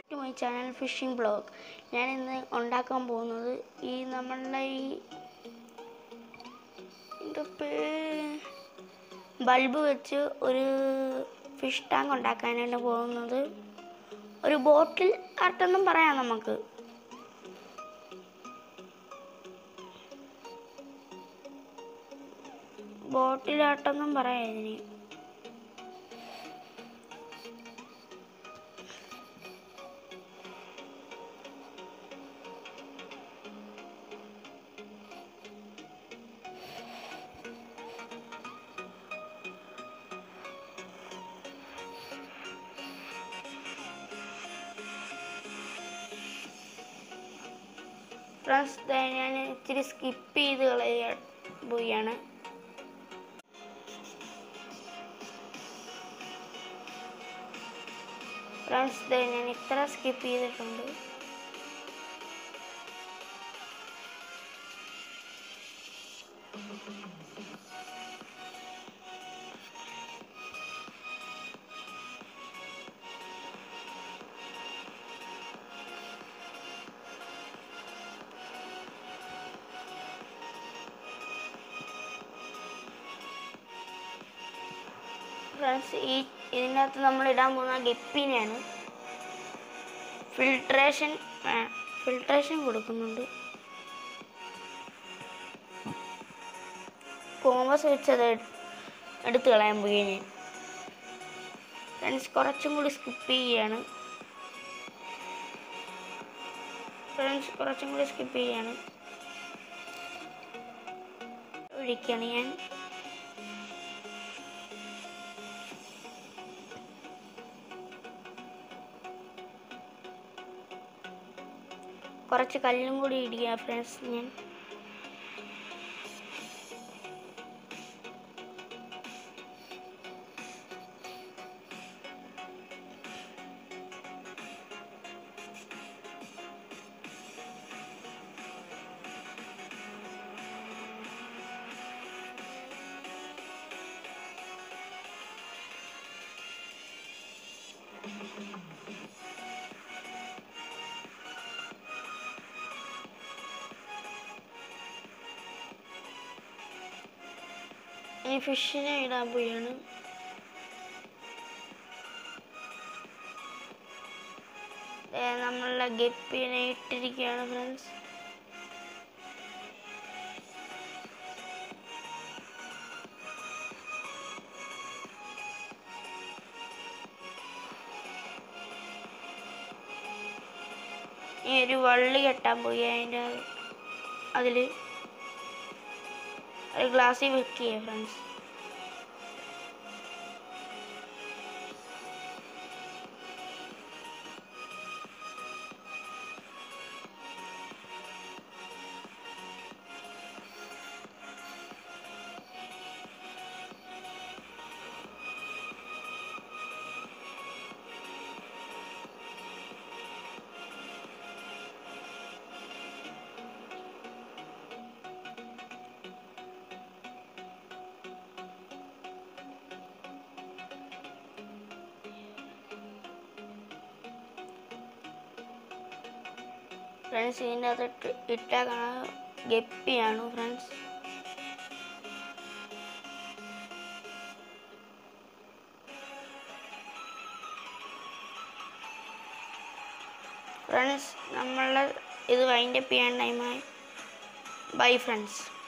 to my channel fishing blog ഞാൻ ഇന്ന് ഉണ്ടാക്കാൻ പോകുന്നത് ഈ നമ്മളുടെ ഈ എന്താ പേര് ബൾബ് വെച്ച് ഒരു ഫിഷ് ടാങ്ക് ഉണ്ടാക്കാനാണ് പോകുന്നത് ഒരു ബോട്ടിൽ ആർട്ടെന്നും പറയാം നമുക്ക് ബോട്ടിലാട്ടെന്നും പറയാം ഇതിന് ഫ്രണ്ട്സ് ഞാൻ ഇച്ചിരി സ്കിപ്പ് ചെയ്ത് കളയ പോയാണ് ഫ്രണ്ട്സ് ഞാൻ ഇത്ര സ്കിപ്പ് ചെയ്തിട്ടുണ്ട് ഫ്രണ്ട്സ് ഈ ഇതിനകത്ത് നമ്മൾ ഇടാൻ പോകുന്ന ഗപ്പിനെയാണ് ഫിൽട്രേഷൻ ഫിൽട്രേഷൻ കൊടുക്കുന്നുണ്ട് കോമസ് വെച്ചത് എടുത്ത് കളയാൻ പോയി ഞാൻ ഫ്രണ്ട്സ് കുറച്ചും കൂടി സ്കിപ്പ് ചെയ്യാണ് ഫ്രണ്ട്സ് കുറച്ചും കൂടി സ്കിപ്പ് ചെയ്യാണ് ഒഴിക്കുകയാണ് ഞാൻ കുറച്ച് കല്ലും കൂടി ഇടുക ഫ്രണ്ട്സ് ഞാൻ ഈ ഫിഷിനെ ഇടാൻ പോയാണ് ദേ നമ്മളുടെ ഗപ്പിനെ ഇട്ടിരിക്കുകയാണ് ഫ്രണ്ട്സ് ഈ ഒരു വള്ളി കെട്ടാൻ പോയി അതിൻ്റെ അതിൽ ഒരു ഗ്ലാസ്സിൽ വെക്കുക ഫ്രണ്ട്സ് ഫ്രണ്ട്സ് ഇതിൻ്റെ അകത്ത് ഇട്ടാൽ കാണാൻ ഗപ്പിയാണ് ഫ്രണ്ട്സ് ഫ്രണ്ട്സ് നമ്മളുടെ ഇത് വൈൻഡപ്പ് ചെയ്യാൻ ടൈമായി ബൈ ഫ്രണ്ട്സ്